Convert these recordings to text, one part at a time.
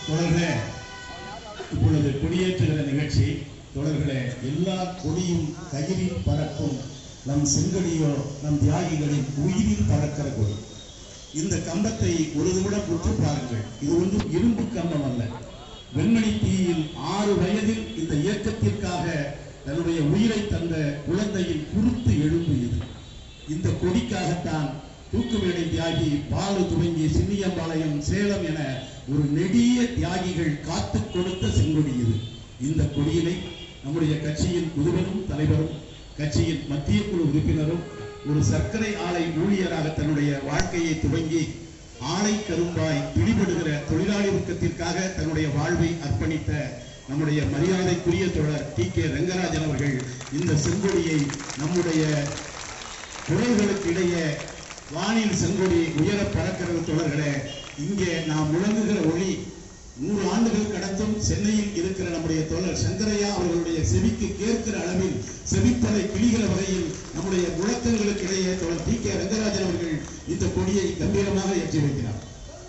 தோழர்களே இப்பொழுது கொடியேற்றுகிற நிகழ்ச்சி தோழர்களே எல்லா கொடியும் கயிறில் பறக்கும் நம் செங்கடியோ நம் தியாகிகளின் உயிரில் பறக்கிற கொடி இந்த கம்பத்தை ஒரு நிமிடம் உற்று பாருங்கள் இது ஒன்றும் இரும்பு கம்பம் அல்ல வெண்மணி தீயில் ஆறு வயதில் இந்த இயக்கத்திற்காக தன்னுடைய உயிரை தந்த குழந்தையின் குருத்து எழும்பு இது இந்த கொடிக்காகத்தான் தூக்குமேடை தியாகி பாலு துவங்கி சின்னியம்பாளையம் சேலம் என ஒரு நெடிய தியாகிகள் காத்து கொடுத்த செங்கொடி இது இந்த கொடியினை நம்முடைய கட்சியின் முதுவரும் தலைவரும் கட்சியின் மத்திய குழு உறுப்பினரும் ஒரு சர்க்கரை ஆலை ஊழியராக தன்னுடைய வாழ்க்கையை துவங்கி ஆலை கரும்பாய் பிடிபடுகிற தொழிலாளி வர்க்கத்திற்காக தன்னுடைய வாழ்வை அர்ப்பணித்த நம்முடைய மரியாதைக்குரிய தோழர் டி கே ரங்கராஜன் அவர்கள் இந்த செங்கொடியை நம்முடைய குரல்களுக்கு இடையே வானில் செங்கொடி உயர பறக்கிறது தோழர்களே இங்கே நாம் முழங்குகிற ஒளி நூறு ஆண்டுகள் கடந்தும் சென்னையில் இருக்கிற நம்முடைய தோழர் சங்கரையா அவர்களுடைய செவிக்கு கேட்கிற அளவில் செவிப்பதை கிழிகிற வகையில் நம்முடைய முழக்கங்களுக்கு இடையே தோழர் டி கே ரங்கராஜன் அவர்கள் இந்த கொடியை கம்பீரமாக ஏற்றி வைக்கிறார்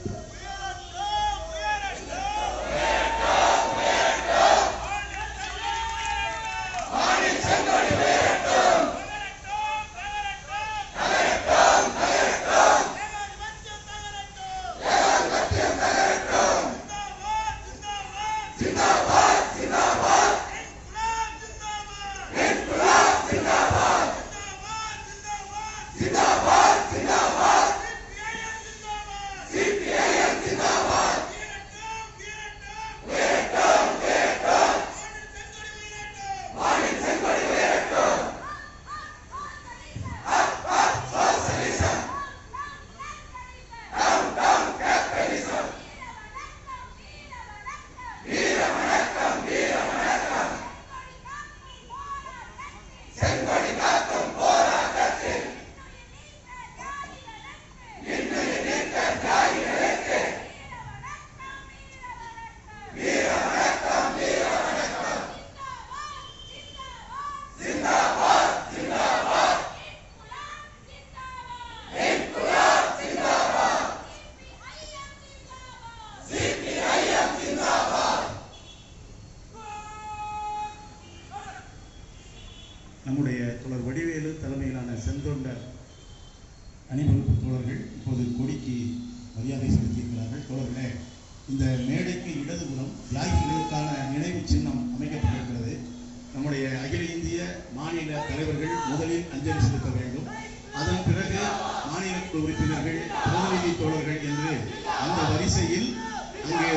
நம்முடைய தோழர் வடிவேலு தலைமையிலான செந்தொண்டர் அணிவகுப்பு தோழர்கள் இப்போது கொடிக்கு மரியாதை செலுத்தியிருக்கிறார்கள் தோழர்களே இந்த மேடைக்கு இடதுபுறம் தியாகிகளுக்கான நினைவு சின்னம் அமைக்கப்பட்டிருக்கிறது நம்முடைய அகில இந்திய மாநில தலைவர்கள் முதலில் அஞ்சலி செலுத்த வேண்டும் அதன் பிறகு மாநில குழு உறுப்பினர்கள் பிரதிநிதி தோழர்கள் என்று அந்த வரிசையில் அங்கே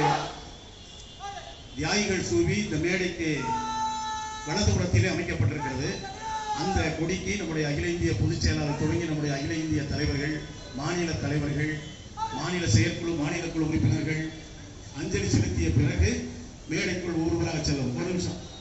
தியாகிகள் சூவி இந்த மேடைக்கு வலதுபுறத்திலே அமைக்கப்பட்டிருக்கிறது அந்த கொடிக்கு நம்முடைய அகில இந்திய பொதுச் செயலாளர் தொடங்கி நம்முடைய அகில இந்திய தலைவர்கள் மாநில தலைவர்கள் மாநில செயற்குழு மாநில குழு உறுப்பினர்கள் அஞ்சலி செலுத்திய பிறகு மேடைக்குள் ஒருவராக செல்லும் ஒரு நிமிஷம்